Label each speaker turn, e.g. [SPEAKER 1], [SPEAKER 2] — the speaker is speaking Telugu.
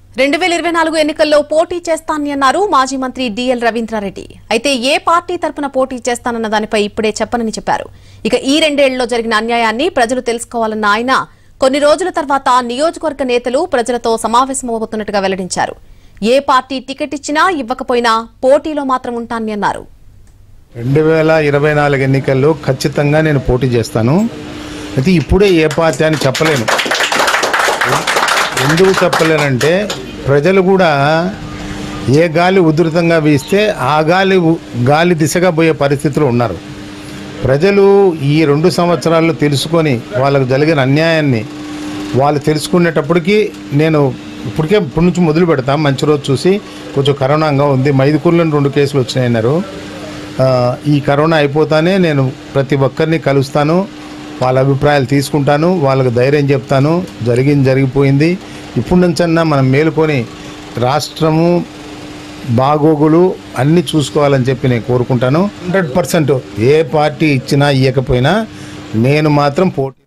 [SPEAKER 1] రెండు వేల ఇరవై నాలుగు ఎన్నికల్లో పోటీ చేస్తానని అన్నారు మాజీ మంత్రి డిఎల్ రవీంద్రారెడ్డి అయితే ఏ పార్టీ తరపున పోటీ చేస్తానన్న దానిపై ఇప్పుడే చెప్పనని చెప్పారు ఇక ఈ రెండేళ్లలో జరిగిన అన్యాయాన్ని ప్రజలు తెలుసుకోవాలన్న ఆయన కొన్ని రోజుల తర్వాత నియోజకవర్గ నేతలు ప్రజలతో సమావేశమవుతున్నట్టుగా వెల్లడించారు ఏ పార్టీ టికెట్ ఇచ్చినా ఇవ్వకపోయినా పోటీలో మాత్రం ఉంటానని అన్నారు
[SPEAKER 2] రెండు వేల ఇరవై నాలుగు ఎన్నికల్లో ఖచ్చితంగా నేను పోటీ చేస్తాను అయితే ఇప్పుడే ఏ పార్టీ అని చెప్పలేను ఎందుకు చెప్పలేనంటే ప్రజలు కూడా ఏ గాలి ఉధృతంగా వీస్తే ఆ గాలి ఉ- గాలి దిశగా పోయే పరిస్థితిలో ఉన్నారు ప్రజలు ఈ రెండు సంవత్సరాల్లో తెలుసుకొని వాళ్ళకు జరిగిన అన్యాయాన్ని వాళ్ళు తెలుసుకునేటప్పటికి నేను ఇప్పటికే ఇప్పటి నుంచి మొదలు పెడతాం మంచి రోజు చూసి కొంచెం కరోనాగా ఉంది మైదుకూరులో రెండు కేసులు వచ్చినాయన్నారు ఆ, ఈ కరోనా అయిపోతానే నేను ప్రతి ఒక్కరిని కలుస్తాను వాళ్ళ అభిప్రాయాలు తీసుకుంటాను వాళ్ళకు ధైర్యం చెప్తాను జరిగింది జరిగిపోయింది ఇప్పుడు నుంచన్నా మనం మేలుకొని రాష్ట్రము బాగోగులు అన్నీ చూసుకోవాలని చెప్పి నేను కోరుకుంటాను హండ్రెడ్ పర్సెంట్ ఏ పార్టీ ఇచ్చినా ఇవ్వకపోయినా నేను మాత్రం పోటీ